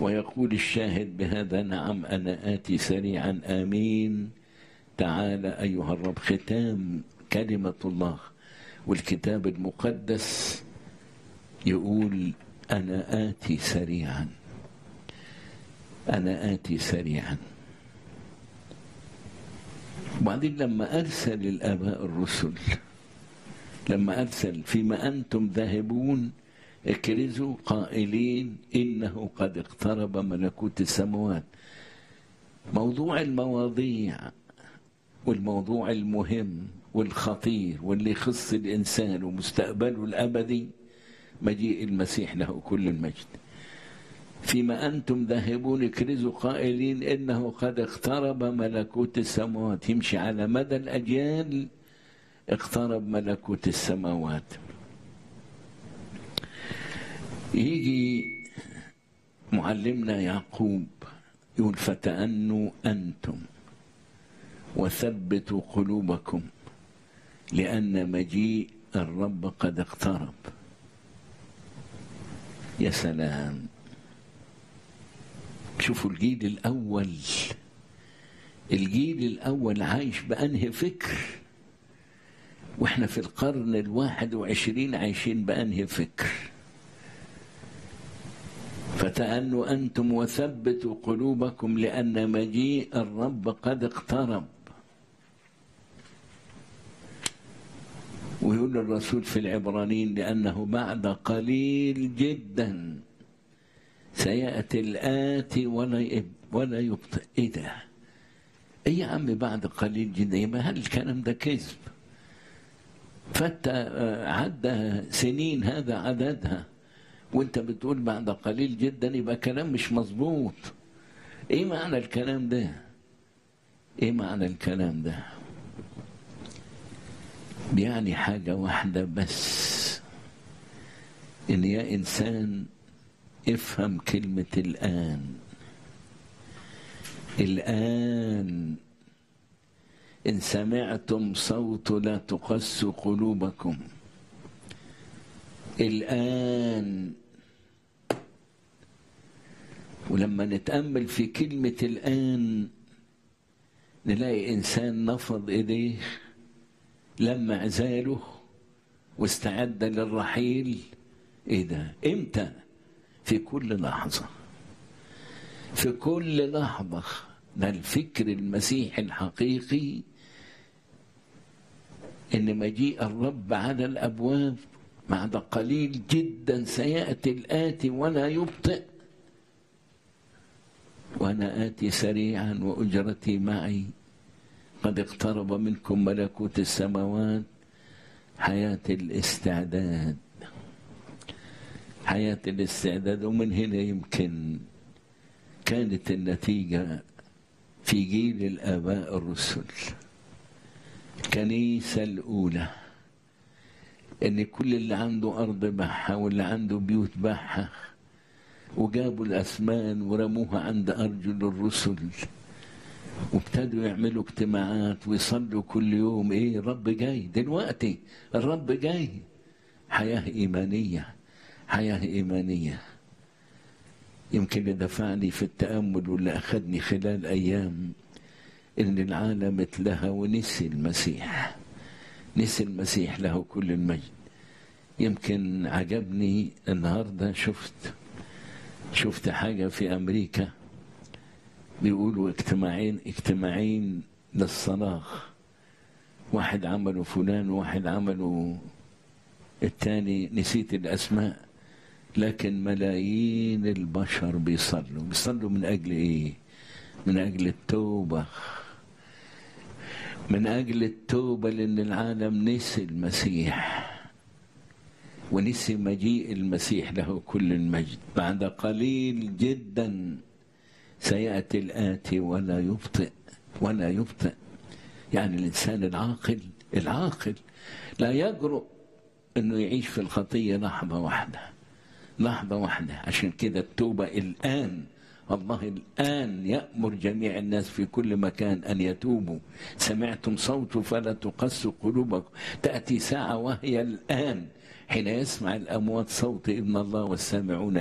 ويقول الشاهد بهذا نعم أنا آتي سريعا آمين تعالى أيها الرب ختام كلمة الله والكتاب المقدس يقول أنا آتي سريعا أنا آتي سريعا وبعدين لما أرسل الآباء الرسل لما أرسل فيما أنتم ذاهبون اكرزوا قائلين إنه قد اقترب ملكوت السماوات موضوع المواضيع والموضوع المهم والخطير واللي يخص الإنسان ومستقبله الأبدي مجيء المسيح له كل المجد فيما أنتم ذاهبون اكرزوا قائلين إنه قد اقترب ملكوت السماوات يمشي على مدى الأجيال اقترب ملكوت السماوات يجي معلمنا يعقوب يقول فتأنوا أنتم وثبتوا قلوبكم لأن مجيء الرب قد اقترب يا سلام شوفوا الجيل الأول الجيل الأول عايش بأنهي فكر واحنا في القرن الواحد وعشرين عايشين بأنهي فكر فتأنوا أنتم وثبتوا قلوبكم لأن مجيء الرب قد اقترب ويقول الرسول في العبرانيين لأنه بعد قليل جدا سيأتي الآتي ولا ولا يبطئ إيه ده؟ إيه يا عم بعد قليل جدا يبقى هل الكلام ده كذب؟ فأنت عدى سنين هذا عددها وانت بتقول بعد قليل جدا يبقى كلام مش مظبوط ايه معنى الكلام ده ايه معنى الكلام ده يعني حاجة واحدة بس ان يا انسان افهم كلمة الآن الآن إن سمعتم صوت لا تقس قلوبكم الآن ولما نتأمل في كلمة الآن نلاقي إنسان نفض إيديه لما عزاله واستعد للرحيل إيه ده؟ إمتى؟ في كل لحظة في كل لحظة ده الفكر المسيحي الحقيقي إن مجيء الرب على الأبواب بعد قليل جدا سيأتي الآتي ولا يبطئ وأنا آتي سريعا وأجرتي معي قد اقترب منكم ملكوت السماوات حياة الاستعداد حياة الاستعداد ومن هنا يمكن كانت النتيجة في جيل الآباء الرسل الكنيسة الأولى إن كل اللي عنده أرض باعها واللي عنده بيوت باعها وجابوا الأثمان ورموها عند أرجل الرسل وابتدوا يعملوا اجتماعات ويصلوا كل يوم ايه الرب جاي دلوقتي الرب جاي حياة إيمانية حياة إيمانية يمكن اللي دفعني في التأمل واللي أخذني خلال أيام إن العالم اتلهى ونسي المسيح نسي المسيح له كل المجد يمكن عجبني النهارده شفت شفت حاجة في أمريكا بيقولوا اجتماعين اجتماعين للصلاة واحد عمله فلان وواحد عمله الثاني نسيت الأسماء لكن ملايين البشر بيصلوا بيصلوا من أجل إيه من أجل التوبة من أجل التوبة لأن العالم نسي المسيح ونسي مجيء المسيح له كل المجد بعد قليل جدا سيأتي الآتي ولا يبطئ ولا يبطئ يعني الإنسان العاقل العاقل لا يجرؤ أنه يعيش في الخطية لحظة واحدة لحظة واحدة عشان كده التوبة الآن الله الآن يأمر جميع الناس في كل مكان أن يتوبوا سمعتم صوته فلا تقسوا قلوبكم تأتي ساعة وهي الآن حين يسمع الأموات صوت ابن الله والسامعون